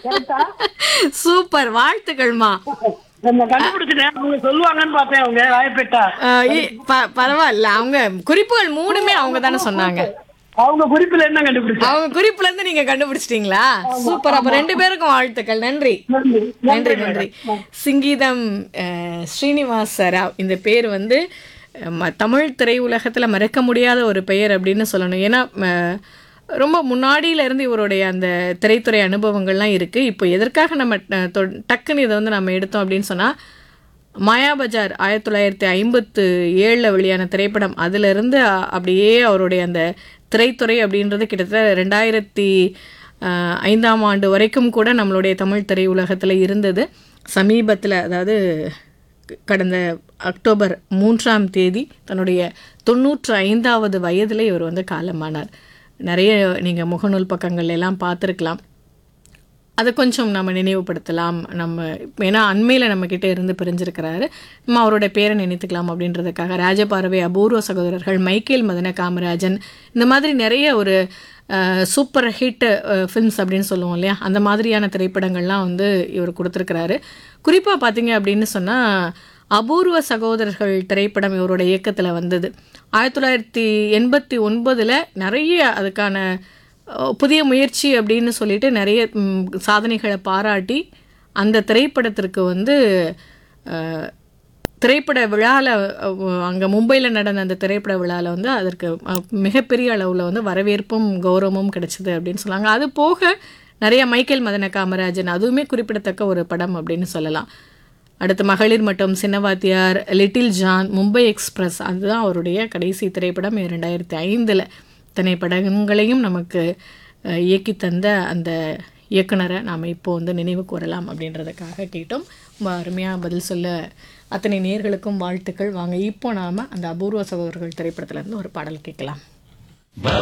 கரெக்டா சூப்பர் வாழ்த்துக்கள்மா நம்ம கண்டுபிடிச்சிட்டேன் அவங்க சொல்லுவாங்கன்னு பார்த்தேன் அவங்க ராயப்பேட்டா அஹ் இ- ப- பரவாயில்ல அவங்க குறிப்புகள் மூணுமே அவங்க தானே சொன்னாங்க அவங்க குறிப்புல என்ன கண்டுபிடிச்சா அவங்க குறிப்புல இருந்து நீங்க கண்டுபிடிச்சிட்டீங்களா சூப்பர் அப்ப ரெண்டு பேருக்கும் வாழ்த்துக்கள் நன்றி நன்றி நன்றி நன்றி சிங்கீதம் அஹ், ஸ்ரீனிவாச ராவ் இந்த பேர் வந்து அஹ், ம- தமிழ் திரையுலகத்துல மறக்க முடியாத ஒரு பெயர் அப்படின்னு சொல்லணும் ஏன்னா அஹ், ரொம்ப முன்னாடியில இருந்து இவருடைய அந்த திரைத்துறை அனுபவங்கள்லாம் இருக்கு இப்போ எதற்காக நம்ம அஹ், தொ- டக்குன்னு இதை வந்து நம்ம எடுத்தோம் அப்படின்னு சொன்னா மாயாபஜார் ஆயிரத்தி தொள்ளாயிரத்தி ஐம்பத்து ஏழில் வெளியான திரைப்படம் அதிலிருந்து அ- அப்படியே அவருடைய அந்த திரைத்துறை அப்படின்றது கிட்டத்தட்ட ரெண்டாயிரத்தி அஹ், ஐந்தாம் ஆண்டு வரைக்கும் கூட நம்மளுடைய தமிழ் திரையுலகத்தில் இருந்தது சமீபத்தில் அதாவது க- கடந்த அக்டோபர் மூன்றாம் தேதி தன்னுடைய தொண்ணூற்று ஐந்தாவது வயதில் இவர் வந்து காலமானார் நிறைய நீங்கள் முகநூல் பக்கங்கள் எல்லாம் பார்த்துருக்கலாம் அதை கொஞ்சம் நம்ம நினைவுபடுத்தலாம் நம்ம ஏன்னா அண்மையில் நம்மக்கிட்ட இருந்து பிரிஞ்சிருக்கிறாரு நம்ம அவரோட பேரை நினைத்துக்கலாம் அப்படின்றதுக்காக ராஜபார்வை அபூர்வ சகோதரர்கள் மைக்கேல் மதன காமராஜன் இந்த மாதிரி நிறைய ஒரு சூப்பர் ஹிட் ஃபில்ம்ஸ் அப்படின்னு சொல்லுவோம் இல்லையா அந்த மாதிரியான திரைப்படங்கள்லாம் வந்து இவர் கொடுத்துருக்கிறாரு குறிப்பாக பார்த்தீங்க அப்படின்னு சொன்னால் அபூர்வ சகோதரர்கள் திரைப்படம் இவரோட இயக்கத்தில் வந்தது ஆயிரத்தி தொள்ளாயிரத்தி எண்பத்தி ஒன்பதில் நிறைய அதுக்கான அஹ், புதிய முயற்சி அப்படின்னு சொல்லிட்டு நிறைய ம், சாதனைகளை பாராட்டி அந்த திரைப்படத்திற்கு வந்து அஹ், திரைப்பட விழாவில் அங்கே மும்பையில் நடந்த அந்த திரைப்பட விழாவில் வந்து அதற்கு அஹ், மிகப்பெரிய அளவில் வந்து வரவேற்பும் கௌரவமும் கிடைச்சது அப்படின்னு சொன்னாங்க அது போக நிறைய மைக்கேல் மதன காமராஜன் அதுவுமே குறிப்பிடத்தக்க ஒரு படம் அப்படின்னு சொல்லலாம் அடுத்து மகளிர் மற்றும் Chinnavathiyar little John Mumbai express அதுதான் அவருடைய கடைசி திரைப்படம் இரண்டாயிரத்தி ஐந்தில் இத்தனை படங்களையும் நமக்கு அஹ், இயக்கி தந்த அந்த இயக்குனரை நாம் இப்போ வந்து நினைவு கூறலாம் அப்படின்றதுக்காக கேட்டோம் ரொம்ப அருமையாக பதில் சொல்ல அத்தனை நேர்களுக்கும் வாழ்த்துக்கள் வாங்க இப்போ நாம் அந்த அபூர்வ சகோதரர்கள் திரைப்படத்துல இருந்து ஒரு பாடல் கேட்கலாம்